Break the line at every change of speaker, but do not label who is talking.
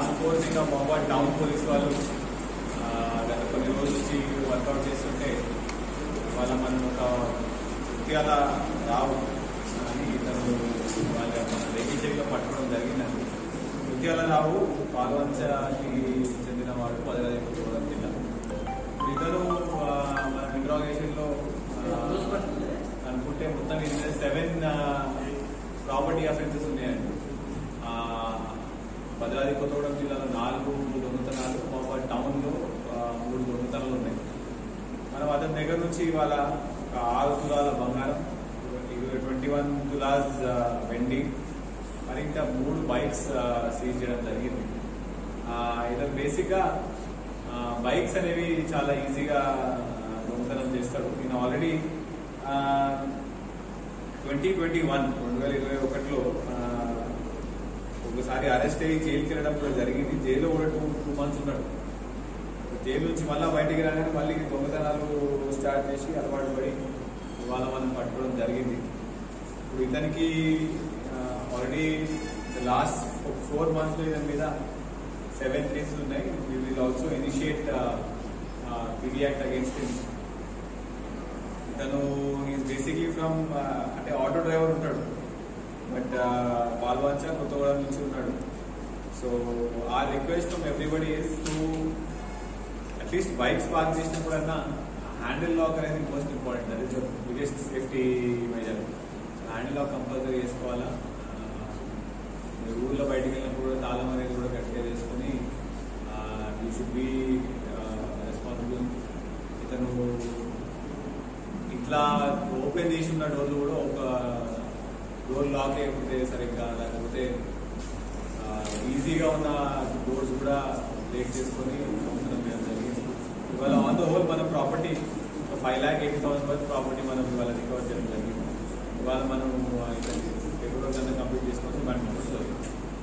task force ఇంకా mobile town police వాళ్ళు ఆ, గత కొన్ని రోజుల నుంచి వర్కౌట్ చేస్తుంటే వాళ్ళ మనం ఒక ముత్యాల రావు అని ఇతను వాళ్ళ మన రేగిచేలో పట్టుకోవడం జరిగిందండి ముత్యాల రావు పాల్వంచకి చెందినవాడు పదవి గోదావరి జిల్లా ఇతను ఆ, మన ఇంట్రాగేషన్ లో అనుకుంటే మొత్తం ఇది సెవెన్ ప్రాపర్టీ అఫెన్సెస్ ఉన్నాయండి ఆ, భద్రాద్రి కొత్తగూడెం జిల్లాలో నాలుగు దొంగతనాలు మహబాద్ టౌన్ లో ఆ, మూడు దొంగతనాలు ఉన్నాయి మనం అతని దగ్గర నుంచి ఇవాళ ఒక ఆరు తులాల బంగారం ట్వంటీ వన్ తులాస్ వెండి మరి ఇంకా మూడు బైక్స్ సీజ్ చేయడం జరిగింది ఆ, ఇతను బేసిక్గా బైక్స్ అనేవి చాలా ఈజీగా దొంగతనం చేస్తాడు నేను ఆల్రెడీ ట్వంటీ ట్వంటీ వన్ రెండు వేల ఇరవై ఒకటిలో ఆ, ఒకసారి అరెస్ట్ అయ్యి జైలుకి వెళ్ళడం కూడా జరిగింది జైల్లో కూడా టూ టూ మంత్స్ ఉన్నాడు జైలు నుంచి మళ్ళీ బయటికి రాగానే మళ్ళీ దొంగతనాలు స్టార్ట్ చేసి అలవాటు పడి ఇవాళ మనం పట్టుకోవడం జరిగింది ఇప్పుడు ఇతనికి ఆల్రెడీ లాస్ట్ ఫోర్ మంత్స్ లో ఇతని మీద సెవెన్ కేసెస్ ఉన్నాయి we will also initiate PD act against him ఇతను ఈజ్ బేసిక్లీ ఫ్రమ్ అంటే ఆటో డ్రైవర్ ఉంటాడు బట్ పాల్వంచ కొత్తగూడెం నుంచి ఉన్నాడు so uh request from everybody is to at least bikes park చేసినప్పుడన్నా హ్యాండిల్ లాక్ అనేది మోస్ట్ ఇంపార్టెంట్ అది biggest safety measure handle lock compulsory చేసుకోవాలా ఆ, మీరు ఊళ్ళో బయటికి వెళ్ళినప్పుడు కూడా తాళం అనేది కూడా గట్టిగా చేసుకుని యూ షుడ్ బి రెస్పాన్సిబుల్ ఇతను ఇట్లా ఓపెన్ చేసి ఉన్న డోర్లు కూడా ఒక డోర్ లాక్ అయిపోతే సరిగ్గా లేకపోతే ఈజీగా ఉన్న డోర్స్ కూడా బ్రేక్ చేసుకొని అవసరం చేయడం జరిగింది ఇవాళ ఆన్ ద హోల్ మన ప్రాపర్టీ ఒక ఫైవ్ ల్యాక్ ఎయిటీ థౌసండ్ వరకు ప్రాపర్టీ మనం ఇవాళ రికవర్ చేయడం జరిగింది ఇవాళ మనం పేపర్ వర్క్ అంతా కంప్లీట్ చేసుకొని మనం